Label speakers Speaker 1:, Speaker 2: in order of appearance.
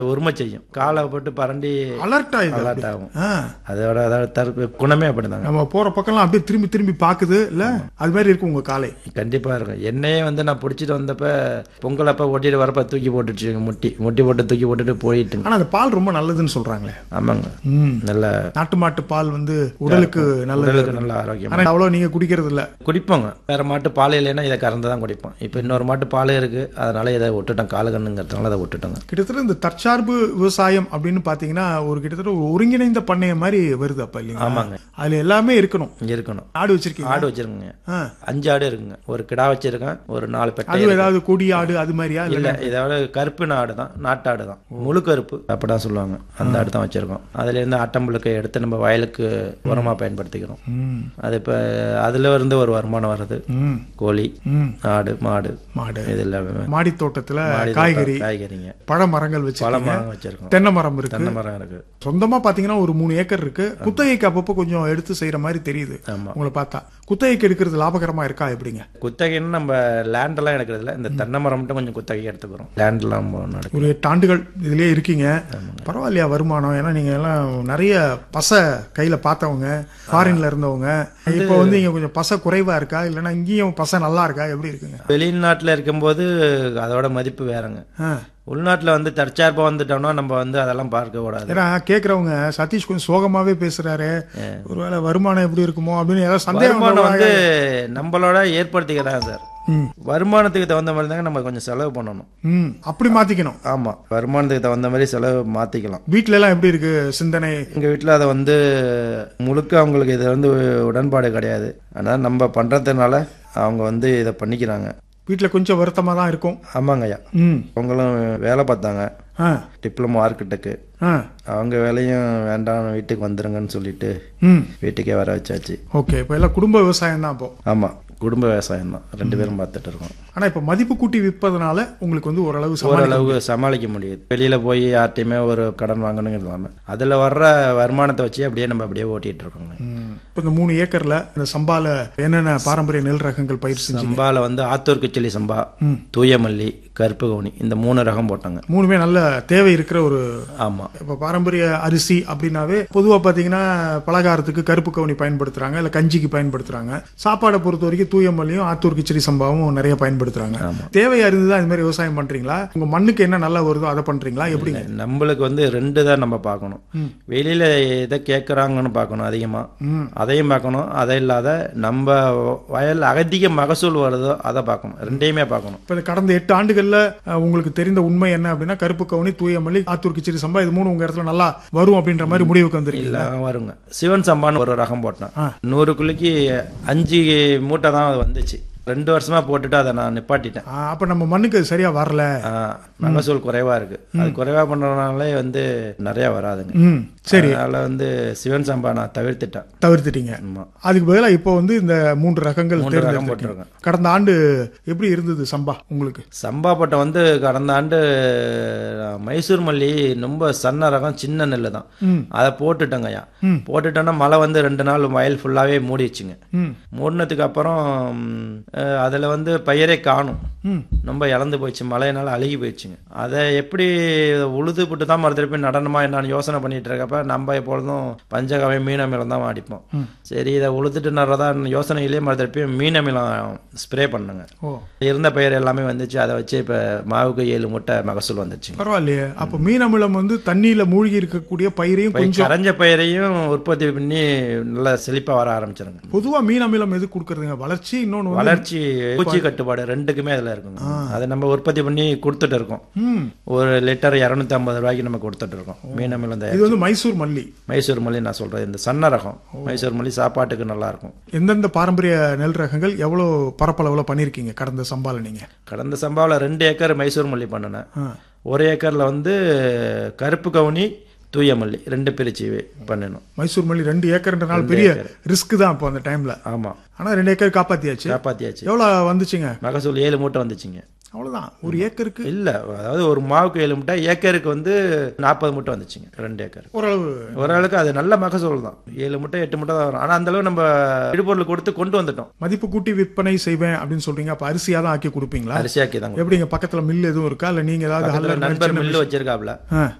Speaker 1: உரிமை செய்யும் காலை போட்டு பரண்டி
Speaker 2: அலர்ட் ஆயிடுது
Speaker 1: அலர்ட் ஆகும்
Speaker 2: ஆ.
Speaker 1: அதோட அதோட தற்ப குணமே அப்படிதாங்க
Speaker 2: நம்ம போற பக்கம்லாம் அப்படியே திரும்பி திரும்பி பாக்குது இல்ல அது மாதிரி இருக்கும் உங்க காலை
Speaker 1: கண்டிப்பா இருக்கும் என்னையே வந்து நான் பிடிச்சிட்டு வந்தப்ப பொங்கல் அப்ப ஓட்டிட்டு வரப்ப தூக்கி போட்டுச்சு முட்டி முட்டி போட்டு தூக்கி போட்டுட்டு போயிட்டுங்க
Speaker 2: ஆனா அந்த பால் ரொம்ப நல்லதுன்னு சொல்றாங்களே
Speaker 1: ஆமாங்க
Speaker 2: ம்.
Speaker 1: நல்ல
Speaker 2: நாட்டு மாட்டு பால் வந்து உடலுக்கு நல்லது
Speaker 1: உடலுக்கு நல்ல ஆரோக்கியம்
Speaker 2: ஆனா அவ்வளவு நீங்க குடிக்கிறது இல்ல
Speaker 1: குடிப்போங்க வேற மாட்டு பால் இல்லைன்னா இதை கறந்து தான் குடிப்போம் இப்போ இன்னொரு மாட்டு பால் இருக்கு அதனால இதை விட்டுட்டோம் காலு கண்ணுங்கிறதுனால அதை விட்டுட்டோங்க
Speaker 2: கிட்டத்தட்ட இந்த தற்சார்பு விவசாயம் அப்படின்னு பாத்தீங்கன்னா ஒரு கிட்டத்தட்ட ஒரு ஒருங்கிணைந்த பண்ணைய மாதிரி வருது அப்ப இல்லைங்களா
Speaker 1: ஆமாங்க
Speaker 2: அதுல எல்லாமே இருக்கணும்
Speaker 1: இங்க இருக்கணும்
Speaker 2: ஆடு வச்சிருக்கீங்க
Speaker 1: ஆடு வச்சிருக்கோங்க
Speaker 2: ஆ.
Speaker 1: அஞ்சு ஆடு இருக்குங்க ஒரு கிடா வச்சிருக்கேன் ஒரு நாலு பெட்டை
Speaker 2: அது ஏதாவது கொடி ஆடு அது மாதிரியா இல்ல
Speaker 1: இல்ல இதோட கருப்பு ஆடு தான் நாட்டாடு தான் முழு கருப்பு அப்படிதான் சொல்லுவாங்க அந்த ஆடு தான் வச்சிருக்கோம் அதுல இருந்து ஆட்டம்புழுக்கை எடுத்து நம்ம வயலுக்கு உரமா பயன்படுத்திக்கிறோம்
Speaker 2: ம்.
Speaker 1: அது இப்ப அதுல இருந்து ஒரு வருமானம் வருது
Speaker 2: ம்.
Speaker 1: கோழி
Speaker 2: ம்.
Speaker 1: ஆடு மாடு
Speaker 2: மாடு
Speaker 1: இது எல்லாமே
Speaker 2: மாடி தோட்டத்துல
Speaker 1: மாடி
Speaker 2: காய்கறி
Speaker 1: தோட்டம், காய்கறிங்க
Speaker 2: பழ மரங்கள்
Speaker 1: பல
Speaker 2: வச்சிருக்கீங்க
Speaker 1: மரம் வச்சிருக்கோம்
Speaker 2: தென்னை மரம் இருக்கு
Speaker 1: தென்னை மரம் இருக்கு
Speaker 2: சொந்தமா பாத்தீங்கன்னா ஒரு மூணு ஏக்கர் இருக்கு குத்தகைக்கு அப்பப்போ கொஞ்சம் எடுத்து செய்யற மாதிரி தெரியுது
Speaker 1: ஆமா
Speaker 2: உங்களை பார்த்தா குத்தகைக்கு எடுக்கிறது லாபகரமா இருக்கா எப்படிங்க
Speaker 1: குத்தகைன்னு நம்ம லேண்ட் எல்லாம் எடுக்கிறது இல்ல இந்த தென்னை மரம் மட்டும் கொஞ்சம் குத்தகை எடுத்துக்கிறோம் லேண்ட் எல்லாம் நடக்கும்
Speaker 2: ஒரு எட்டு ஆண்டுகள் இதுலயே இருக்கீங்க பரவாயில்லையா வருமானம் ஏன்னா நீங்க எல்லாம் நிறைய பசை கையில பார்த்தவங்க ஃபாரின்ல இருந்தவங்க இப்போ வந்து இங்க கொஞ்சம் பசை குறைவா இருக்கா இல்லைன்னா இங்கேயும் பசை நல்லா இருக்கா எப்படி இருக்குங்க
Speaker 1: வெளிநாட்டுல இருக்கும்போது அதோட மதிப்பு வேறங்க
Speaker 2: ஆ.
Speaker 1: உள்நாட்டுல வந்து தற்சார்பா வந்துட்டோம்னா நம்ம வந்து அதெல்லாம் பார்க்க கூடாது
Speaker 2: ஏன்னா கேக்குறவங்க சதீஷ் கொஞ்சம் சோகமாவே பேசுறாரு ஒருவேளை வருமானம் எப்படி இருக்குமோ அப்படின்னு ஏதாவது சந்தேகம்
Speaker 1: வருமானம்
Speaker 2: வருவாங்க.
Speaker 1: வந்து நம்மளோட ஏற்படுத்திக்கிறாங்க சார்
Speaker 2: ம்.
Speaker 1: வருமானத்துக்கு தகுந்த மாதிரி தாங்க நம்ம கொஞ்சம் செலவு பண்ணணும்
Speaker 2: ம் அப்படி மாத்திக்கணும்
Speaker 1: ஆமா வருமானத்துக்கு தகுந்த மாதிரி செலவு மாத்திக்கலாம்
Speaker 2: வீட்ல எல்லாம் எப்படி இருக்கு சிந்தனை
Speaker 1: எங்க வீட்டுல அதை வந்து முழுக்க அவங்களுக்கு இது வந்து உடன்பாடு கிடையாது ஆனா நம்ம பண்றதுனால அவங்க வந்து இதை பண்ணிக்கிறாங்க
Speaker 2: வீட்ல கொஞ்சம் வருத்தமா தான் இருக்கும்
Speaker 1: ஆமாங்க ஐயா
Speaker 2: ம்
Speaker 1: அவங்களும் வேலை பார்த்தாங்க
Speaker 2: ஆ
Speaker 1: டிப்ளமோ ஆர்கிடெக்ட்
Speaker 2: ஆ
Speaker 1: அவங்க வேலையும் வேண்டாம் வீட்டுக்கு வந்துருங்கன்னு சொல்லிட்டு
Speaker 2: ம்
Speaker 1: வீட்டுக்கே வர வச்சாச்சு
Speaker 2: ஓகே இப்போ எல்லாம் குடும்ப விவசாயம் தான் இப்போ
Speaker 1: ஆமா குடும்ப விவசாயம் தான் ரெண்டு பேரும் பார்த்துட்டு இருக்கோம்
Speaker 2: ஆனா இப்போ மதிப்பு கூட்டி விற்பதனால உங்களுக்கு வந்து ஓரளவு சமாளி
Speaker 1: ஓரளவு சமாளிக்க முடியுது வெளியில போய் யார்ட்டையுமே ஒரு கடன் வாங்கணுங்கிறது இல்லாம அதுல வர்ற வருமானத்தை வச்சு அப்படியே நம்ம அப்படியே ஓட்டிட்டு இருக்கோங்க
Speaker 2: இப்போ இந்த மூணு ஏக்கர்ல இந்த சம்பால என்னென்ன பாரம்பரிய நெல் ரகங்கள் பயிர் செஞ்சு
Speaker 1: சம்பால வந்து ஆத்தூர் கிச்சலி சம்பா தூயமல்லி கருப்பு கவுனி இந்த மூணு ரகம் போட்டாங்க
Speaker 2: மூணுமே நல்ல தேவை இருக்கிற ஒரு
Speaker 1: ஆமா
Speaker 2: இப்போ பாரம்பரிய அரிசி அப்படின்னாவே பொதுவா பாத்தீங்கன்னா பலகாரத்துக்கு கருப்பு கவுனி பயன்படுத்துறாங்க இல்ல கஞ்சிக்கு பயன்படுத்துறாங்க சாப்பாடை பொறுத்த வரைக்கும் தூயமல்லியும் ஆத்தூர் கிச்சடி சம்பாவும் நிறைய பயன்படுத்துறாங்க தேவை அறிந்து தான் இது மாதிரி விவசாயம் பண்றீங்களா உங்க மண்ணுக்கு என்ன நல்லா வருதோ அதை பண்றீங்களா எப்படிங்க
Speaker 1: நம்மளுக்கு வந்து ரெண்டு தான் நம்ம பார்க்கணும் வெளியில எதை கேட்குறாங்கன்னு பார்க்கணும் அதிகமா
Speaker 2: ம்.
Speaker 1: அதையும் பார்க்கணும் அதை இல்லாத நம்ம வயல் அதிக மகசூல் வருதோ அதை பார்க்கணும் ரெண்டையுமே பார்க்கணும்
Speaker 2: இப்போ இந்த கடந்த எட்டு ஆண்டுகள்ல அஹ், உங்களுக்கு தெரிந்த உண்மை என்ன அப்படின்னா கருப்பு கவுனி தூயமல்லி ஆத்தூர் கிச்சடி சம்பா இது மூணு உங்க இடத்துல நல்லா வரும் அப்படின்ற மாதிரி முடிவுக்கு வந்திருக்கீங்க
Speaker 1: இல்ல வருங்க சிவன் சம்பான்னு ஒரு ரகம் போட்டேன்
Speaker 2: ஆ.
Speaker 1: நூறு குழிக்கு அஞ்சு மூட்டை தான் அது வந்துச்சு ரெண்டு வருஷமா போட்டுட்டு அதை நான் நிப்பாட்டிட்டேன்
Speaker 2: ஆ, அப்ப நம்ம மண்ணுக்கு அது சரியா வரல
Speaker 1: ஆ, மகசூல் குறைவா இருக்கு அது குறைவா பண்றதுனாலே வந்து நிறைய வராதுங்க
Speaker 2: ம் சரி
Speaker 1: அதனால வந்து சிவன் சம்பா நான் தவிர்த்துட்டேன்
Speaker 2: தவிர்த்துட்டீங்க
Speaker 1: ஆமா
Speaker 2: அதுக்கு பதிலா இப்போ வந்து இந்த மூன்று ரகங்கள்
Speaker 1: மூன்று ரகம்
Speaker 2: தேர்ந்தெடுத்திருக்கீங்க.
Speaker 1: போட்டிருக்கேன்
Speaker 2: கடந்த ஆண்டு எப்படி இருந்தது சம்பா உங்களுக்கு
Speaker 1: சம்பா பட்டை வந்து கடந்த ஆண்டு மைசூர் மல்லி ரொம்ப சன்ன ரகம் சின்ன நெல் தான்
Speaker 2: ம்.
Speaker 1: அதை போட்டுட்டேங்கய்யா
Speaker 2: ம்.
Speaker 1: போட்டுட்டோன்னா மழை வந்து ரெண்டு நாள் வயல் ஃபுல்லாவே மூடிடுச்சுங்க
Speaker 2: ம்
Speaker 1: மூடினதுக்கு அப்புறம் ம், அஹ், அதுல வந்து பயிரே காணும்
Speaker 2: ம்
Speaker 1: ரொம்ப இழந்து போயிடுச்சு மழையினால அழுகி போயிடுச்சுங்க அதை எப்படி உழுது போட்டு தான் மறு திருப்பி நடனமா என்னன்னு யோசனை பண்ணிட்டு இருக்கப்ப நம்ம எப்பொழுதும் பஞ்சகவை மீனமிலம் தான் அடிப்போம் சரி இதை உழுதுட்டு நடுறதா யோசனையிலேயே மறு திருப்பி மீனமிலம் ஸ்ப்ரே பண்ணுங்க
Speaker 2: ஓ
Speaker 1: இருந்த பயிர் எல்லாமே வந்துச்சு அதை வச்சு இப்ப மாவுக்கு ஏழு மூட்டை மகசூல் வந்துச்சுங்க
Speaker 2: பரவாயில்லையே அப்ப மீன் அமிலம் வந்து தண்ணியில மூழ்கி இருக்கக்கூடிய பயிரையும்
Speaker 1: போய்
Speaker 2: கொஞ்சம்
Speaker 1: கரைஞ்ச பயிரையும் உற்பத்தி பண்ணி நல்லா செழிப்பா வர ஆரம்பிச்சிருங்க
Speaker 2: பொதுவா மீன் அமிலம் எது கொடுக்கறதுங்க வளர்ச்சி இன்னொன்னு வந்து
Speaker 1: வளர்ச்சி பூச்சி கட்டுப்பாடு ரெண்டுக்குமே அதுல இருக்குங்க அதை நம்ம உற்பத்தி பண்ணி கொடுத்துட்டு இருக்கோம்
Speaker 2: ம்
Speaker 1: ஒரு லிட்டர் இரநூத்தி ஐம்பது ரூபாய்க்கு நம்ம கொடுத்துட்டு இருக்கோம் மீன் அமிலம்
Speaker 2: இது வந்து மைசூர் மல்லி
Speaker 1: மைசூர் மல்லி நான் சொல்றது இந்த சன்ன ரகம் மைசூர் மல்லி சாப்பாட்டுக்கு நல்லா இருக்கும்
Speaker 2: எந்தெந்த பாரம்பரிய நெல் ரகங்கள் எவ்வளவு பரப்பளவுல பண்ணிருக்கீங்க கடந்த சம்பால நீங்க
Speaker 1: கடந்த சம்பாவில் ரெண்டு ஏக்கர் மைசூர் மல்லி பண்ணினேன்
Speaker 2: ஆ.
Speaker 1: ஒரு ஏக்கர்ல வந்து கருப்பு கவுனி தூய மல்லி ரெண்டு பிரிச்சு பண்ணணும்
Speaker 2: மைசூர் மல்லி ரெண்டு ஏக்கர்ன்றனால பெரிய ரிஸ்க் தான் இப்போ அந்த டைம்ல
Speaker 1: ஆமா
Speaker 2: ஆனா ரெண்டு ஏக்கர் காப்பாத்தியாச்சு
Speaker 1: காப்பாத்தியாச்சு
Speaker 2: எவ்வளவு வந்துச்சுங்க
Speaker 1: மகசூல் ஏழு மூட்டை வந்துச்சுங்க
Speaker 2: அவ்வளவுதான் ஒரு ஏக்கருக்கு
Speaker 1: இல்ல அதாவது ஒரு மாவுக்கு ஏழு முட்டை ஏக்கருக்கு வந்து நாற்பது முட்டை வந்துச்சுங்க ரெண்டு ஏக்கர்
Speaker 2: ஓரளவு
Speaker 1: ஓரளவுக்கு அது நல்ல மகசூல் தான் ஏழு முட்டை எட்டு முட்டை தான் வரும் ஆனா அந்த அளவு நம்ம இடுபொருள் கொடுத்து கொண்டு வந்துட்டோம்
Speaker 2: மதிப்பு கூட்டி விற்பனை செய்வேன் அப்படின்னு சொல்றீங்க அப்ப அரிசியா தான் ஆக்கி கொடுப்பீங்களா
Speaker 1: அரிசியாக்கி தாங்க
Speaker 2: எப்படிங்க பக்கத்துல மில் எதுவும் இருக்கா இல்ல நீங்க ஏதாவது
Speaker 1: பக்கத்துல
Speaker 2: ஹல்லர்
Speaker 1: நண்பர் மில்லு வச்சிருக்காப்ல
Speaker 2: ஆ.